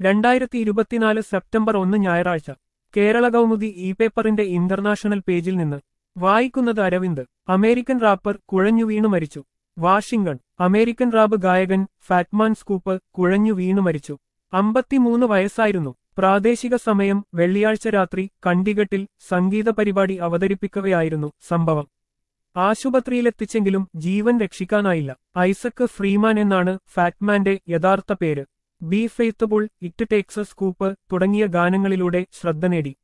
രണ്ടായിരത്തി ഇരുപത്തിനാല് സെപ്റ്റംബർ ഒന്ന് ഞായറാഴ്ച കേരള കൗമുദി ഇ പേപ്പറിന്റെ ഇന്റർനാഷണൽ പേജിൽ നിന്ന് വായിക്കുന്നത് അരവിന്ദ് അമേരിക്കൻ റാപ്പർ കുഴഞ്ഞു വീണു മരിച്ചു വാഷിംഗ്ടൺ അമേരിക്കൻ റാപ്പ് ഗായകൻ ഫാറ്റ്മാൻ സ്കൂപ്പ് കുഴഞ്ഞു വീണു മരിച്ചു അമ്പത്തിമൂന്ന് വയസ്സായിരുന്നു പ്രാദേശിക സമയം വെള്ളിയാഴ്ച രാത്രി കണ്ടിഗട്ടിൽ സംഗീത പരിപാടി അവതരിപ്പിക്കവെയായിരുന്നു സംഭവം ആശുപത്രിയിലെത്തിച്ചെങ്കിലും ജീവൻ രക്ഷിക്കാനായില്ല ഐസക്ക് ഫ്രീമാൻ എന്നാണ് ഫാറ്റ്മാന്റെ യഥാർത്ഥ പേര് be faithful it takes scoop തുടങ്ങിയ ഗാനങ്ങളിലൂടെ ശ്രദ്ധ നേടി